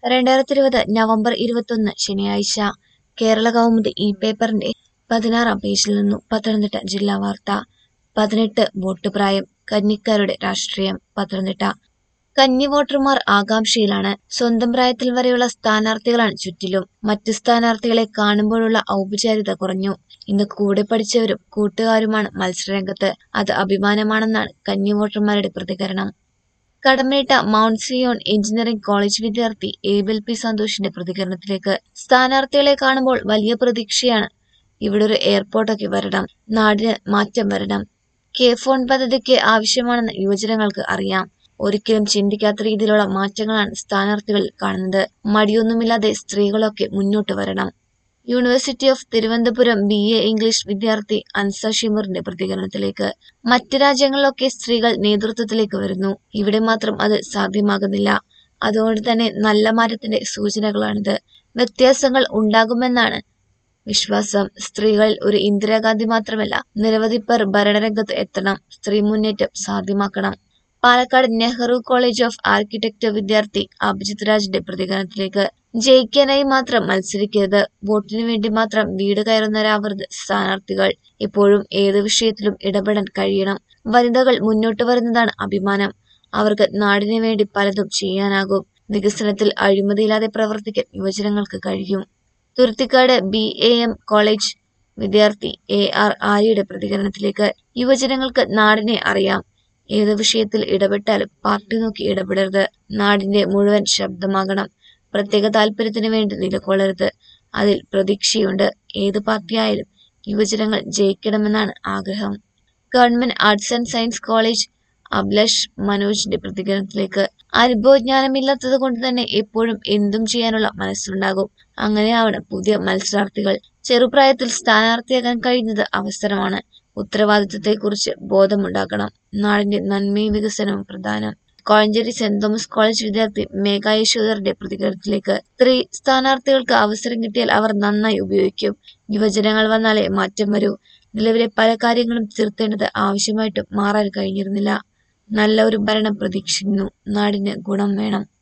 രണ്ടായിരത്തി ഇരുപത് നവംബർ ഇരുപത്തൊന്ന് ശനിയാഴ്ച കേരള കൗമുദി ഈ പേപ്പറിന്റെ പതിനാറാം പേജിൽ നിന്നു പത്തനംതിട്ട ജില്ലാ വാർത്ത പതിനെട്ട് വോട്ട് പ്രായം കന്നിക്കാരുടെ രാഷ്ട്രീയം പത്തനംതിട്ട കന്നി വോട്ടർമാർ ആകാംക്ഷയിലാണ് സ്വന്തം പ്രായത്തിൽ വരെയുള്ള സ്ഥാനാർത്ഥികളാണ് ചുറ്റിലും മറ്റു സ്ഥാനാർത്ഥികളെ കാണുമ്പോഴുള്ള ഔപചാരികത കുറഞ്ഞു ഇന്ന് കൂടെ പഠിച്ചവരും കൂട്ടുകാരുമാണ് മത്സരരംഗത്ത് അത് അഭിമാനമാണെന്നാണ് കന്നി വോട്ടർമാരുടെ പ്രതികരണം കടമേട്ട മൗണ്ട് സിയോൺ എഞ്ചിനീയറിംഗ് കോളേജ് വിദ്യാർത്ഥി ഏബിൾ പി സന്തോഷിന്റെ പ്രതികരണത്തിലേക്ക് സ്ഥാനാർത്ഥികളെ കാണുമ്പോൾ വലിയ പ്രതീക്ഷയാണ് ഇവിടെ ഒരു എയർപോർട്ടൊക്കെ വരണം നാടിന് മാറ്റം വരണം കെ ഫോൺ പദ്ധതിക്ക് ആവശ്യമാണെന്ന് യുവജനങ്ങൾക്ക് അറിയാം ഒരിക്കലും ചിന്തിക്കാത്ത രീതിയിലുള്ള മാറ്റങ്ങളാണ് സ്ഥാനാർത്ഥികളിൽ കാണുന്നത് മടിയൊന്നുമില്ലാതെ സ്ത്രീകളൊക്കെ മുന്നോട്ട് വരണം university of Thiruvananthapuram B A English വിദ്യാർത്ഥി അൻസ ഷിമറിന്റെ പ്രതികരണത്തിലേക്ക് മറ്റ് രാജ്യങ്ങളിലൊക്കെ സ്ത്രീകൾ നേതൃത്വത്തിലേക്ക് വരുന്നു ഇവിടെ മാത്രം അത് സാധ്യമാകുന്നില്ല അതുകൊണ്ട് തന്നെ നല്ല മാറ്റത്തിന്റെ സൂചനകളാണിത് വ്യത്യാസങ്ങൾ ഉണ്ടാകുമെന്നാണ് വിശ്വാസം സ്ത്രീകളിൽ ഒരു ഇന്ദിരാഗാന്ധി മാത്രമല്ല നിരവധി പേർ ഭരണരംഗത്ത് എത്തണം സ്ത്രീ മുന്നേറ്റം സാധ്യമാക്കണം Palakkad Nehru college of architecture വിദ്യാർത്ഥി അഭിജിത് രാജിന്റെ പ്രതികരണത്തിലേക്ക് ജയിക്കാനായി മാത്രം മത്സരിക്കരുത് വോട്ടിനു വേണ്ടി മാത്രം വീട് കയറുന്നവരാവരുത് സ്ഥാനാർത്ഥികൾ ഇപ്പോഴും ഏത് വിഷയത്തിലും ഇടപെടാൻ കഴിയണം വനിതകൾ മുന്നോട്ട് വരുന്നതാണ് അഭിമാനം അവർക്ക് നാടിനു വേണ്ടി പലതും ചെയ്യാനാകും വികസനത്തിൽ അഴിമതിയില്ലാതെ പ്രവർത്തിക്കാൻ യുവജനങ്ങൾക്ക് കഴിയും Thuruthikkad B A M college വിദ്യാർത്ഥി എ ആർ ആര്യയുടെ പ്രതികരണത്തിലേക്ക് യുവജനങ്ങൾക്ക് നാടിനെ അറിയാം ഏത് വിഷയത്തിൽ ഇടപെട്ടാലും പാർട്ടി നോക്കി ഇടപെടരുത് നാടിന്റെ മുഴുവൻ ശബ്ദമാകണം പ്രത്യേക താല്പര്യത്തിന് വേണ്ടി നിലകൊള്ളരുത് അതിൽ പ്രതീക്ഷയുണ്ട് ഏത് പാർട്ടിയായാലും യുവജനങ്ങൾ ജയിക്കണമെന്നാണ് ആഗ്രഹം government arts and science college Abhilash മനോജിന്റെ പ്രതികരണത്തിലേക്ക് അനുഭവജ്ഞാനമില്ലാത്തത് കൊണ്ട് തന്നെ എപ്പോഴും എന്തും ചെയ്യാനുള്ള മനസ്സുണ്ടാകും അങ്ങനെയാവണം പുതിയ മത്സരാർത്ഥികൾ ചെറുപ്രായത്തിൽ സ്ഥാനാർത്ഥിയാകാൻ കഴിയുന്നത് അവസരമാണ് ഉത്തരവാദിത്വത്തെക്കുറിച്ച് ബോധമുണ്ടാക്കണം നാടിന്റെ നന്മയും വികസനവും പ്രധാനം കോഴഞ്ചേരി സെന്റ് തോമസ് കോളേജ് വിദ്യാർത്ഥി മേഘ യശോധറിന്റെ പ്രതികരണത്തിലേക്ക് സ്ത്രീ സ്ഥാനാർത്ഥികൾക്ക് അവസരം കിട്ടിയാൽ അവർ നന്നായി ഉപയോഗിക്കും യുവജനങ്ങൾ വന്നാലേ മാറ്റം വരൂ നിലവിലെ പല കാര്യങ്ങളും തിരുത്തേണ്ടത് ആവശ്യമായിട്ടും മാറാൻ കഴിഞ്ഞിരുന്നില്ല നല്ല ഒരു ഭരണം പ്രതീക്ഷിക്കുന്നു നാടിന് ഗുണം വേണം